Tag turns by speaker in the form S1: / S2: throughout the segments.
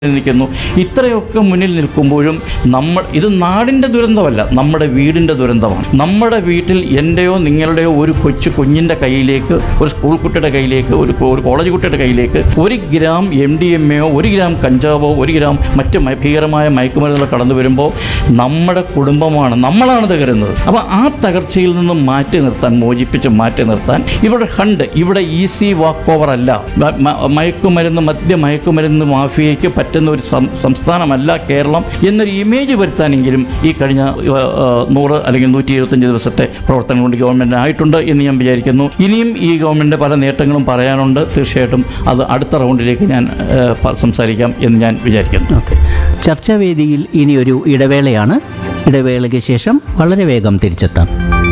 S1: നിൽക്കുന്നു ഇത്രയൊക്കെ മുന്നിൽ നിൽക്കുമ്പോഴും നമ്മൾ ഇത് നാടിൻ്റെ ദുരന്തമല്ല നമ്മുടെ വീടിൻ്റെ ദുരന്തമാണ് നമ്മുടെ വീട്ടിൽ എൻ്റെയോ നിങ്ങളുടെയോ ഒരു കൊച്ചു കുഞ്ഞിൻ്റെ കയ്യിലേക്ക് ഒരു സ്കൂൾ കുട്ടിയുടെ കയ്യിലേക്ക് ഒരു കോ- ഒരു കോളേജ് കുട്ടിയുടെ കയ്യിലേക്ക് ഒരു ഗ്രാം എം ഡി എം എയോ ഒരു ഗ്രാം കഞ്ചാവോ ഒരു ഗ്രാം മറ്റ് മ- ഭീകരമായ മയക്കുമരുന്നുകൾ കടന്നു വരുമ്പോൾ നമ്മുടെ കുടുംബമാണ് നമ്മളാണ് തകരുന്നത് അപ്പോൾ ആ തകർച്ചയിൽ നിന്നും മാറ്റി നിർത്താൻ മോചിപ്പിച്ച് മാറ്റി നിർത്താൻ ഇവിടെ ഹണ്ട് ഇവിടെ ഈസി വാക്ക് ഓവർ അല്ല മ- മ- മയക്കുമരുന്ന് മദ്യ മയക്കുമരുന്ന് മാഫിയയ്ക്ക് പറ്റുന്ന ഒരു സം- സംസ്ഥാനമല്ല കേരളം എന്നൊരു ഇമേജ് വരുത്താനെങ്കിലും ഈ കഴിഞ്ഞ ആ, ആ, നൂറ് അല്ലെങ്കിൽ നൂറ്റി ഇരുപത്തഞ്ച് ദിവസത്തെ പ്രവർത്തനം കൊണ്ട് ഗവൺമെൻറ് ആയിട്ടുണ്ട് എന്ന് ഞാൻ വിചാരിക്കുന്നു ഇനിയും ഈ ഗവൺമെൻറ് പല നേട്ടങ്ങളും പറയാനുണ്ട് തീർച്ചയായിട്ടും അത് അടുത്ത റൗണ്ടിലേക്ക് ഞാൻ ആ, പ- സംസാരിക്കാം എന്ന് ഞാൻ വിചാരിക്കുന്നു
S2: ഓക്കെ ചർച്ചാവേദിയിൽ ഇനി ഒരു ഇടവേളയാണ് ഇടവേളയ്ക്ക് ശേഷം വളരെ വേഗം തിരിച്ചെത്താം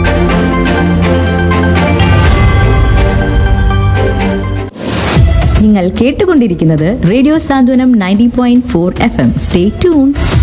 S3: നിങ്ങൾ കേട്ടുകൊണ്ടിരിക്കുന്നത് radio Santhwanam ninety point four F M stay tune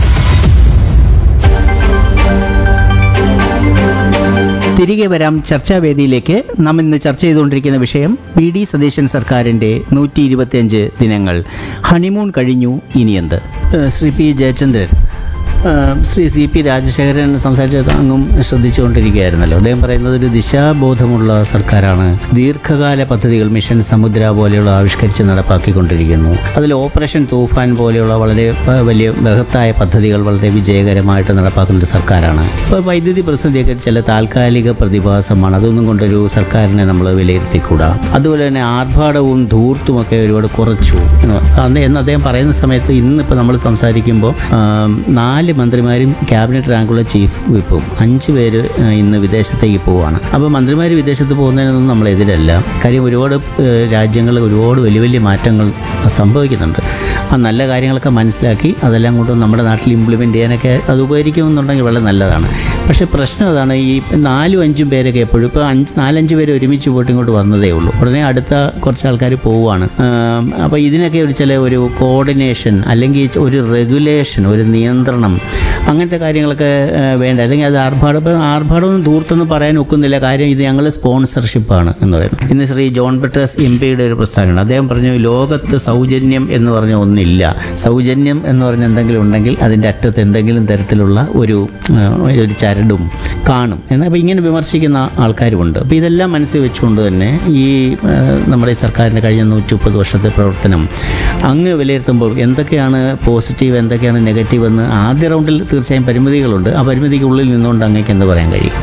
S2: തിരികെ വരാം ചർച്ചാവേദിയിലേക്ക് നാം ഇന്ന് ചർച്ച ചെയ്തുകൊണ്ടിരിക്കുന്ന വിഷയം വി ഡി സതീശൻ സർക്കാരിൻ്റെ നൂറ്റി ഇരുപത്തിയഞ്ച് ദിനങ്ങൾ ഹണിമൂൺ കഴിഞ്ഞു ഇനിയെന്ത് ഏഹ് ശ്രീ പി ജയചന്ദ്രൻ ഏഹ് ശ്രീ സി പി രാജശേഖരൻ സംസാരിച്ചത് അങ്ങും ശ്രദ്ധിച്ചുകൊണ്ടിരിക്കുകയായിരുന്നല്ലോ അദ്ദേഹം പറയുന്നത് ഒരു ദിശാബോധമുള്ള സർക്കാരാണ് ദീർഘകാല പദ്ധതികൾ മിഷൻ സമുദ്ര പോലെയുള്ള ആവിഷ്കരിച്ച് നടപ്പാക്കിക്കൊണ്ടിരിക്കുന്നു അതിൽ ഓപ്പറേഷൻ തൂഫാൻ പോലെയുള്ള വളരെ ഏഹ് വലിയ ബൃഹത്തായ പദ്ധതികൾ വളരെ വിജയകരമായിട്ട് നടപ്പാക്കുന്ന ഒരു സർക്കാരാണ് ഇപ്പോൾ വൈദ്യുതി പ്രതിസന്ധിയൊക്കെ ചില താൽക്കാലിക പ്രതിഭാസമാണ് അതൊന്നും കൊണ്ടൊരു സർക്കാരിനെ നമ്മൾ വിലയിരുത്തിക്കൂടാ അതുപോലെ തന്നെ ആർഭാടവും ധൂർത്തുമൊക്കെ ഒരുപാട് കുറച്ചു എന്ന് അന്ന് എന്ന് അദ്ദേഹം പറയുന്ന സമയത്ത് ഇന്നിപ്പോൾ നമ്മൾ സംസാരിക്കുമ്പോൾ ആം, നാല് മന്ത്രിമാരും ക്യാബിനറ്റ് റാങ്കുള്ള ചീഫ് വിപ്പും അഞ്ച് പേര് ആ, ഇന്ന് വിദേശത്തേക്ക് പോവുകയാണ് അപ്പോൾ മന്ത്രിമാർ വിദേശത്ത് പോകുന്നതിനൊന്നും നമ്മൾ എതിരല്ല കാര്യം ഒരുപാട് രാജ്യങ്ങൾ ഒരുപാട് വലിയ വലിയ മാറ്റങ്ങൾ സംഭവിക്കുന്നുണ്ട് ആ നല്ല കാര്യങ്ങളൊക്കെ മനസ്സിലാക്കി അതെല്ലാം കൊണ്ട് നമ്മുടെ നാട്ടിൽ ഇംപ്ലിമെൻ്റ് ചെയ്യാനൊക്കെ അത് ഉപകരിക്കുമെന്നുണ്ടെങ്കിൽ വളരെ നല്ലതാണ് പക്ഷേ പ്രശ്നം അതാണ് ഈ നാലും അഞ്ചും പേരൊക്കെ എപ്പോഴും ഇപ്പോൾ അഞ്ച് നാലഞ്ച് പേര് ഒരുമിച്ച് പോയിട്ട് ഇങ്ങോട്ട് വന്നതേ ഉള്ളൂ ഉടനെ അടുത്ത കുറച്ച് ആൾക്കാർ പോവുകയാണ് അപ്പോൾ ഇതിനൊക്കെ ഒരു ചില ഒരു കോർഡിനേഷൻ അല്ലെങ്കിൽ ഒരു റെഗുലേഷൻ ഒരു നിയന്ത്രണം അങ്ങനത്തെ കാര്യങ്ങളൊക്കെ ആ, വേണ്ട അല്ലെങ്കിൽ അത് ആർഭാടം ഇപ്പം ആർഭാടമൊന്നും ദൂർത്തൊന്നും പറയാൻ ഒക്കുന്നില്ല കാര്യം ഇത് ഞങ്ങൾ സ്പോൺസർഷിപ്പാണ് എന്ന് പറയുന്നത് ഇന്ന് ശ്രീ ജോൺ പെട്രസ് എം പിയുടെ ഒരു പ്രസ്താവനയാണ് അദ്ദേഹം പറഞ്ഞു ലോകത്ത് സൗജന്യം എന്ന് പറഞ്ഞ ഒന്നില്ല സൗജന്യം എന്ന് പറഞ്ഞ എന്തെങ്കിലും ഉണ്ടെങ്കിൽ അതിൻ്റെ അറ്റത്ത് എന്തെങ്കിലും തരത്തിലുള്ള ഒരു ആ, ഒരു ചരടും കാണും എന്നാൽ അപ്പോൾ ഇങ്ങനെ വിമർശിക്കുന്ന ആൾക്കാരുമുണ്ട് അപ്പോൾ ഇതെല്ലാം മനസ്സിൽ വെച്ചുകൊണ്ട് തന്നെ ഈ ആ, നമ്മുടെ ഈ സർക്കാരിൻ്റെ കഴിഞ്ഞ നൂറ്റി മുപ്പത് വർഷത്തെ പ്രവർത്തനം അങ്ങ് വിലയിരുത്തുമ്പോൾ എന്തൊക്കെയാണ് പോസിറ്റീവ് എന്തൊക്കെയാണ് നെഗറ്റീവ് എന്ന് ആദ്യ റൗണ്ടിൽ തീർച്ചയായും പരിമിതികളുണ്ട് ആ പരിമിതിക്കുള്ളിൽ നിന്നുകൊണ്ട് അങ്ങേക്ക് എന്ത് പറയാൻ കഴിയും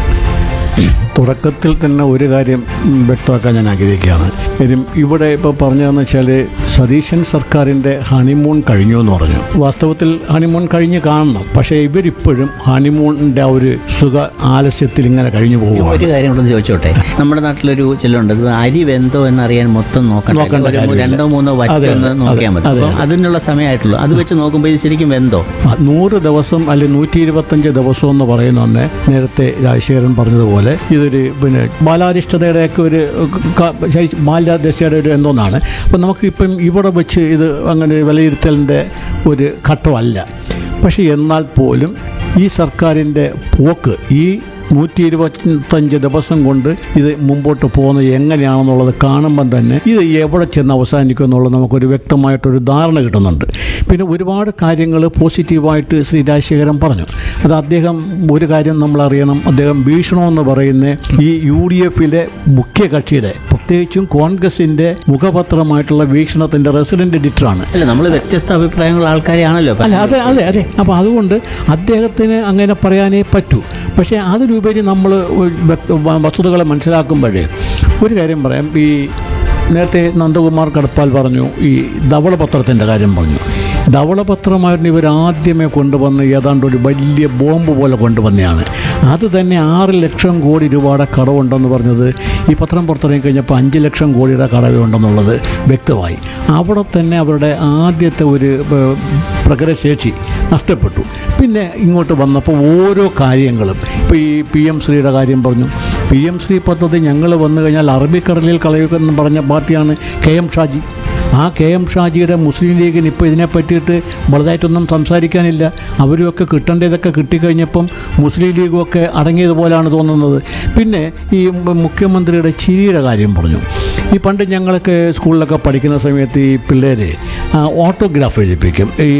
S4: തുടക്കത്തിൽ തന്നെ ഒരു കാര്യം ഉം, വ്യക്തമാക്കാൻ ഞാൻ ആഗ്രഹിക്കുകയാണ് കാര്യം ഇവിടെ ഇപ്പോൾ പറഞ്ഞതെന്ന് വെച്ചാൽ സതീശൻ സർക്കാരിൻ്റെ ഹണിമൂൺ കഴിഞ്ഞു എന്ന് പറഞ്ഞു വാസ്തവത്തിൽ ഹണിമൂൺ കഴിഞ്ഞ് കാണണം പക്ഷേ ഇവരിപ്പോഴും ഹണിമൂണിൻ്റെ ആ ഒരു സുഖ ആലസ്യത്തിൽ ഇങ്ങനെ കഴിഞ്ഞു
S2: ഒരു
S4: പോവുകയാണ്
S2: കാര്യം കൂടെ ചോദിച്ചോട്ടെ നമ്മുടെ നാട്ടിലൊരു ചിലുണ്ട് ഇത് അരി വെന്തോ എന്നറിയാൻ മൊത്തം നോക്കണ്ട
S4: നോക്കണ്ട
S2: ഒരു
S4: കാര്യമില്ല.
S2: രണ്ടോ മൂന്നോ
S4: അതെ,
S2: വറ്റൊന്ന്
S4: അതെ,
S2: നോക്കിയാൽ മതി
S4: അതെ,
S2: അപ്പം അതിനുള്ള സമയമായിട്ടുള്ളൂ അത് വെച്ച് നോക്കുമ്പോൾ ഇത് ശരിക്കും വെന്തോ
S4: ആ, നൂറ് ദിവസം അല്ലെങ്കിൽ നൂറ്റി ഇരുപത്തഞ്ച് ദിവസം എന്ന് പറയുന്ന തന്നെ നേരത്തെ രാജശേഖരൻ പറഞ്ഞതുപോലെ ഇതൊരു പിന്നെ ബാലാരിഷ്ടതയുടെയൊക്കെ ഒരു ക- ശൈ- ബാല്യദശയുടെ ഒരു എന്തോന്നാണ് അപ്പം നമുക്ക് ഇപ്പം ഇവിടെ വെച്ച് ഇത് അങ്ങനെ ഒരു വിലയിരുത്തലിൻ്റെ ഒരു ഘട്ടമല്ല പക്ഷേ എന്നാൽ പോലും ഈ സർക്കാരിൻ്റെ പോക്ക് ഈ നൂറ്റി ഇരുപത്തഞ്ച് ദിവസം കൊണ്ട് ഇത് മുമ്പോട്ട് പോകുന്നത് എങ്ങനെയാണെന്നുള്ളത് കാണുമ്പം തന്നെ ഇത് എവിടെ ചെന്ന് അവസാനിക്കും എന്നുള്ളത് നമുക്കൊരു വ്യക്തമായിട്ടൊരു ധാരണ കിട്ടുന്നുണ്ട് പിന്നെ ഒരുപാട് കാര്യങ്ങൾ പോസിറ്റീവായിട്ട് ശ്രീ രാജശേഖരൻ പറഞ്ഞു അത് അദ്ദേഹം ഒരു കാര്യം നമ്മൾ അറിയണം അദ്ദേഹം ഭീഷണമെന്ന് പറയുന്ന ഈ യു ഡി എഫിലെ മുഖ്യ കക്ഷിയുടെ പ്രത്യേകിച്ചും കോൺഗ്രസിൻ്റെ മുഖപത്രമായിട്ടുള്ള വീക്ഷണത്തിൻ്റെ റെസിഡന്റ് എഡിറ്ററാണ്
S2: അല്ല നമ്മൾ വ്യത്യസ്ത അഭിപ്രായങ്ങളുള്ള ആൾക്കാരെയാണല്ലോ
S4: അല്ല അതെ അതെ അതെ അപ്പോൾ അതുകൊണ്ട് അദ്ദേഹത്തിന് അങ്ങനെ പറയാനേ പറ്റൂ പക്ഷേ അതിലുപരി നമ്മൾ വസ്തുതകളെ മനസ്സിലാക്കുമ്പോഴേ ഒരു കാര്യം പറയാം ഈ നേരത്തെ നന്ദകുമാർ കടപ്പാൽ പറഞ്ഞു ഈ ധവളപത്രത്തിൻ്റെ കാര്യം പറഞ്ഞു ധവളപത്രമായിരുന്നു ഇവർ ആദ്യമേ കൊണ്ടുവന്ന് ഏതാണ്ട് ഒരു വലിയ ബോംബ് പോലെ കൊണ്ടുവന്നതാണ് അത് തന്നെ ആറ് ലക്ഷം കോടി രൂപയുടെ കടവുണ്ടെന്ന് പറഞ്ഞത് ഈ പത്രം പുറത്തിറങ്ങി കഴിഞ്ഞപ്പോൾ അഞ്ച് ലക്ഷം കോടിയുടെ കടവുണ്ടെന്നുള്ളത് വ്യക്തമായി അവിടെ തന്നെ അവരുടെ ആദ്യത്തെ ഒരു ഏഹ്, പ്രകടശേഷി നഷ്ടപ്പെട്ടു പിന്നെ ഇങ്ങോട്ട് വന്നപ്പോൾ ഓരോ കാര്യങ്ങളും ഇപ്പോൾ ഈ പി എം ശ്രീയുടെ കാര്യം പറഞ്ഞു പി എം ശ്രീ പദ്ധതി ഞങ്ങൾ വന്നു കഴിഞ്ഞാൽ അറബിക്കടലിൽ കളയുക എന്ന് പറഞ്ഞ പാർട്ടിയാണ് കെ എം ഷാജി ആ കെ എം ഷാജിയുടെ മുസ്ലിം ലീഗിന് ഇപ്പോൾ ഇതിനെ പറ്റിയിട്ട് വലുതായിട്ടൊന്നും സംസാരിക്കാനില്ല അവരുമൊക്കെ കിട്ടേണ്ടതൊക്കെ കിട്ടിക്കഴിഞ്ഞപ്പം മുസ്ലിം ലീഗും ഒക്കെ അടങ്ങിയതുപോലെയാണ് തോന്നുന്നത് പിന്നെ ഈ മു- മുഖ്യമന്ത്രിയുടെ ചിരിയുടെ കാര്യം പറഞ്ഞു ഈ പണ്ട് ഞങ്ങളൊക്കെ സ്കൂളിലൊക്കെ പഠിക്കുന്ന സമയത്ത് ഈ പിള്ളേർ ഓട്ടോഗ്രാഫ് എഴുതിപ്പിക്കും ഈ